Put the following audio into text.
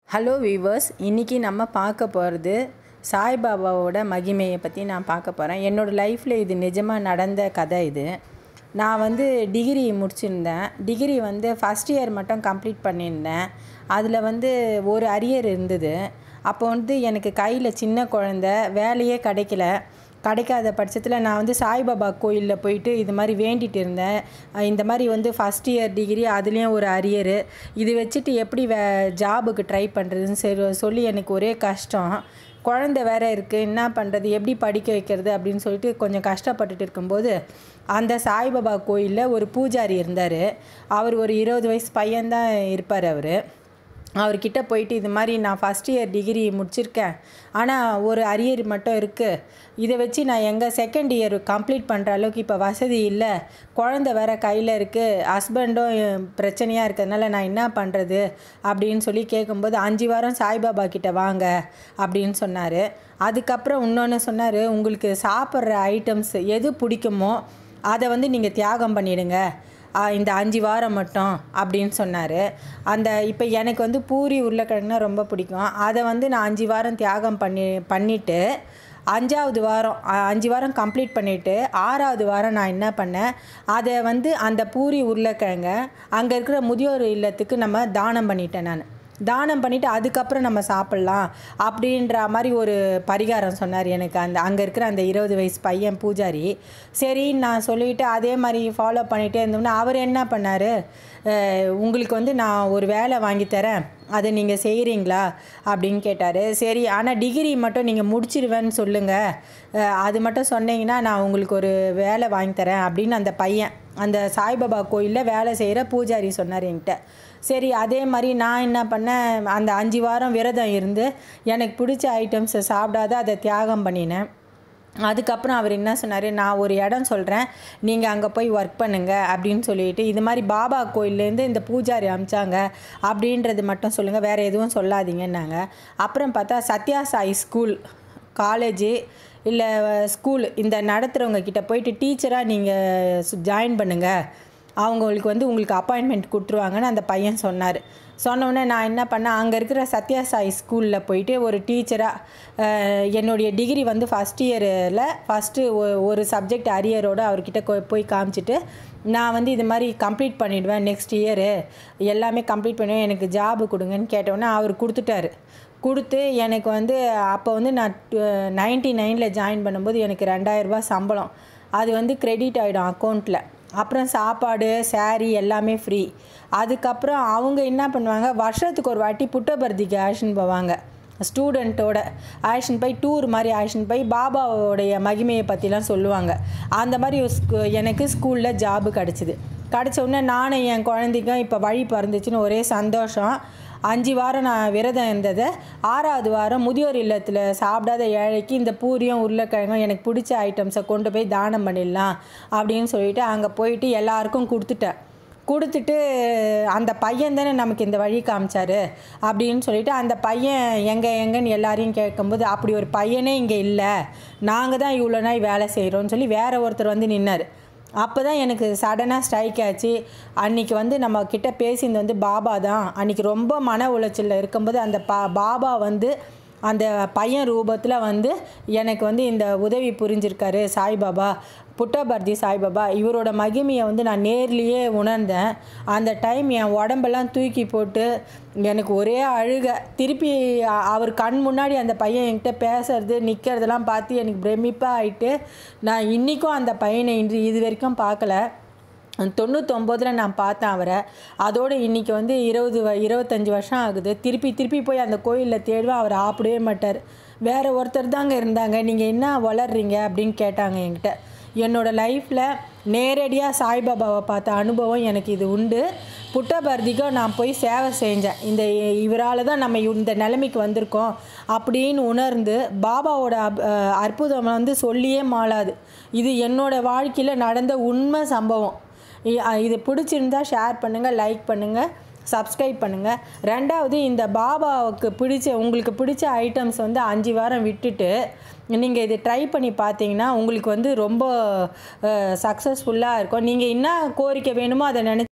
hello viewers இன்றைக்கி நம்ம பார்க்க போகிறது சாய்பாபாவோட மகிமையை பற்றி நான் பார்க்க போகிறேன் என்னோடய லைஃப்பில் இது நிஜமாக நடந்த கதை இது நான் வந்து டிகிரி முடிச்சிருந்தேன் டிகிரி வந்து ஃபஸ்ட் இயர் மட்டும் கம்ப்ளீட் பண்ணியிருந்தேன் அதில் வந்து ஒரு அரியர் இருந்தது அப்போ வந்து எனக்கு கையில் சின்ன குழந்த வேலையே கிடைக்கல கிடைக்காத பட்சத்தில் நான் வந்து சாய்பாபா கோயிலில் போயிட்டு இது மாதிரி வேண்டிட்டு இருந்தேன் அஹ் இந்த மாதிரி வந்து ஃபஸ்ட் இயர் டிகிரி அதுலேயும் ஒரு அரியரு இது வச்சுட்டு எப்படி வே ஜாபுக்கு ட்ரை பண்ணுறதுன்னு சரி சொல்லி எனக்கு ஒரே கஷ்டம் குழந்த வேற இருக்குது என்ன பண்ணுறது எப்படி படிக்க வைக்கிறது அப்படின்னு சொல்லிட்டு கொஞ்சம் கஷ்டப்பட்டுட்டு இருக்கும்போது அந்த சாய்பாபா கோயிலில் ஒரு பூஜாரி இருந்தார் அவர் ஒரு இருபது வயசு பையன்தான் இருப்பார் அவர் அவர்கிட்ட போயிட்டு இது மாதிரி நான் ஃபஸ்ட் இயர் டிகிரி முடிச்சிருக்கேன் ஆனால் ஒரு அரியர் மட்டும் இருக்குது இதை வச்சு நான் எங்கள் செகண்ட் இயர் கம்ப்ளீட் பண்ணுற அளவுக்கு இப்போ வசதி இல்லை குழந்த வேற கையில் இருக்குது ஹஸ்பண்டும் பிரச்சனையாக இருக்கிறதுனால நான் என்ன பண்ணுறது அப்படின்னு சொல்லி கேட்கும்போது அஞ்சு வாரம் சாய்பாபா கிட்ட வாங்க அப்படின்னு சொன்னார் அதுக்கப்புறம் இன்னொன்று சொன்னார் உங்களுக்கு சாப்பிட்ற ஐட்டம்ஸ் எது பிடிக்குமோ அதை வந்து நீங்கள் தியாகம் பண்ணிடுங்க ஆ, இந்த அஞ்சு வாரம் மட்டும் அப்படின்னு சொன்னார் அந்த இப்போ எனக்கு வந்து பூரி உருளைக்கிழங்குனா ரொம்ப பிடிக்கும் அதை வந்து நான் அஞ்சு வாரம் தியாகம் பண்ணி பண்ணிவிட்டு அஞ்சாவது வாரம் அ, அஞ்சு வாரம் கம்ப்ளீட் பண்ணிவிட்டு ஆறாவது வாரம் நான் என்ன பண்ணேன் அதை வந்து அந்த பூரி உருளைக்கிழங்க அங்கே இருக்கிற முதியோர் இல்லத்துக்கு நம்ம தானம் பண்ணிட்டேன் நான் தானம் பண்ணிவிட்டு அதுக்கப்புறம் நம்ம சாப்பிட்லாம் அப்படின்ற மாதிரி ஒரு பரிகாரம் சொன்னார் எனக்கு அந்த அங்கே இருக்கிற அந்த இருபது வயசு பையன் பூஜாரி சரின்னு நான் சொல்லிவிட்டு அதே மாதிரி ஃபாலோ பண்ணிகிட்டே இருந்தோம்னா அவர் என்ன பண்ணார் உங்களுக்கு வந்து நான் ஒரு வேலை வாங்கி தரேன் அதை நீங்கள் செய்கிறீங்களா அப்படின்னு கேட்டார் சரி ஆனால் டிகிரி மட்டும் நீங்கள் முடிச்சிருவேன்னு சொல்லுங்கள் அஹ், அது மட்டும் சொன்னீங்கன்னா நான் உங்களுக்கு ஒரு வேலை வாங்கி தரேன் அப்படின்னு அந்த பையன் அந்த சாய்பாபா கோயிலில் வேலை செய்கிற பூஜாரி சொன்னார் என்கிட்ட சரி அதே மாதிரி நான் என்ன பண்ணேன் அந்த அஞ்சு வாரம் விரதம் இருந்து எனக்கு பிடிச்ச ஐட்டம்ஸை சாப்பிடாத அதை தியாகம் பண்ணினேன் அதுக்கப்புறம் அவர் என்ன சொன்னார் நான் ஒரு இடம் சொல்கிறேன் நீங்கள் அங்கே போய் ஒர்க் பண்ணுங்க அப்படின்னு சொல்லிட்டு இது மாதிரி பாபா கோயிலேருந்து இந்த பூஜாரி அமிச்சாங்க அப்படின்றது மட்டும் சொல்லுங்கள் வேறு எதுவும் சொல்லாதீங்கன்னாங்க அப்புறம் பார்த்தா சத்யா சாய் ஸ்கூல் காலேஜு இல்லை ஸ்கூல் இந்த நடத்துகிறவங்க கிட்ட போயிட்டு டீச்சராக நீங்கள் ஜாயின் பண்ணுங்கள் அவங்களுக்கு வந்து உங்களுக்கு அப்பாயின்மெண்ட் கொடுத்துருவாங்கன்னு அந்த பையன் சொன்னார் சொன்னோடனே நான் என்ன பண்ணேன் அங்கே இருக்கிற சத்யா சாய் ஸ்கூலில் போயிட்டு ஒரு டீச்சராக என்னுடைய டிகிரி வந்து ஃபஸ்ட் இயரில் ஃபஸ்ட்டு ஒரு சப்ஜெக்ட் அரியரோடு அவர்கிட்ட கொ- போய் காமிச்சிட்டு நான் வந்து இது மாதிரி கம்ப்ளீட் பண்ணிவிடுவேன் நெக்ஸ்ட் இயரு எல்லாமே கம்ப்ளீட் பண்ணுவேன் எனக்கு ஜாபு கொடுங்கன்னு கேட்டோன்னே அவர் கொடுத்துட்டாரு கொடுத்து எனக்கு வந்து அப்போ வந்து நான் நைன்டி நைனில் ஜாயின் பண்ணும்போது எனக்கு ரெண்டாயிரரூபா சம்பளம் அது வந்து கிரெடிட் ஆகிடும் அக்கௌண்ட்டில் அப்புறம் சாப்பாடு saree எல்லாமே ஃப்ரீ அதுக்கப்புறம் அவங்க என்ன பண்ணுவாங்க வருஷத்துக்கு ஒரு வாட்டி புட்டபர்திக்கு ஆஷன் போவாங்க ஸ்டூடெண்ட்டோட ஆஷன் போய் டூர் மாதிரி ஆஷன் போய் பாபாவோடைய மகிமையை பற்றிலாம் சொல்லுவாங்க அந்த மாதிரி ஒரு ஸ்கூ- எனக்கு ஸ்கூலில் ஜாபு கிடச்சிது கிடச்ச உடனே நானும் என் குழந்தைக்கும் இப்போ வழி பிறந்துச்சுன்னு ஒரே சந்தோஷம் அஞ்சு வாரம் நான் விரதம் இருந்ததை ஆறாவது வாரம் முதியோர் இல்லத்தில் சாப்பிடாத ஏழைக்கு இந்த பூரியும் உருளைக்கிழங்கும் எனக்கு பிடிச்ச ஐட்டம்ஸை கொண்டு போய் தானம் பண்ணிடலாம் அப்படின்னு சொல்லிட்டு அங்கே போயிட்டு எல்லாருக்கும் கொடுத்துட்டேன் கொடுத்துட்டு அந்த பையன் தானே நமக்கு இந்த வழி காமிச்சாரு அப்படின்னு சொல்லிட்டு அந்த பையன் எங்கே எங்கன்னு எல்லாரையும் கேட்கும்போது அப்படி ஒரு பையனே இங்கே இல்லை நாங்கள் தான் இவ்வளோ நாள் வேலை செய்கிறோம்னு சொல்லி வேற ஒருத்தர் வந்து நின்னார் அப்போ தான் எனக்கு சடனாக ஸ்ட்ரைக் ஆச்சு அன்னைக்கு வந்து நம்ம கிட்ட பேசினது வந்து பாபா தான் அன்னைக்கு ரொம்ப மன உளைச்சலில் இருக்கும்போது அந்த பா பாபா வந்து அந்த பையன் ரூபத்தில் வந்து எனக்கு வந்து இந்த உதவி புரிஞ்சிருக்காரு சாய்பாபா புட்டபர்தி சாய்பாபா இவரோட மகிமையை வந்து நான் நேர்லேயே உணர்ந்தேன் அந்த டைம் என் உடம்பெல்லாம் தூக்கி போட்டு எனக்கு ஒரே அழுக திருப்பி அ- அவர் கண் முன்னாடி அந்த பையன் என்கிட்ட பேசுறது நிற்கிறதெல்லாம் பார்த்து எனக்கு பிரமிப்பாக ஆயிட்டு நான் இன்றைக்கும் அந்த பையனை இன்று இது வரைக்கும் பார்க்கல தொண்ணூத்தொம்போதில் நான் பார்த்தேன் அவரை அதோடு இன்றைக்கி வந்து இருபது வ இருபத்தஞ்சி வருஷம் ஆகுது திருப்பி திருப்பி போய் அந்த கோயிலில் தேடுவேன் அவர் ஆப்பிடவே மாட்டார் வேறு ஒருத்தர் தாங்க இருந்தாங்க நீங்கள் என்ன வளர்றீங்க அப்படின்னு கேட்டாங்க என்கிட்ட என்னோடய லைஃப்பில் நேரடியாக சாய்பாபாவை பார்த்த அனுபவம் எனக்கு இது உண்டு புட்டபர்திக்கும் நான் போய் சேவை செஞ்சேன் இந்த இவரால் தான் நம்ம இந்த நிலைமைக்கு வந்திருக்கோம் அப்படின்னு உணர்ந்து பாபாவோட அப்- அஹ் அற்புதம் வந்து சொல்லியே மாளாது இது என்னோட வாழ்க்கையில் நடந்த உண்மை சம்பவம் இ- அ, இது பிடிச்சிருந்தா ஷேர் பண்ணுங்கள் லைக் பண்ணுங்கள் சப்ஸ்கிரைப் பண்ணுங்கள் ரெண்டாவது இந்த பாபாவுக்கு பிடிச்ச உங்களுக்கு பிடிச்ச ஐட்டம்ஸ் வந்து அஞ்சு வாரம் விட்டுட்டு நீங்கள் இதை ட்ரை பண்ணி பார்த்தீங்கன்னா உங்களுக்கு வந்து ரொம்ப சக்ஸஸ்ஃபுல்லாக இருக்கும் நீங்கள் என்ன கோரிக்கை வேணுமோ அதை நினச்சி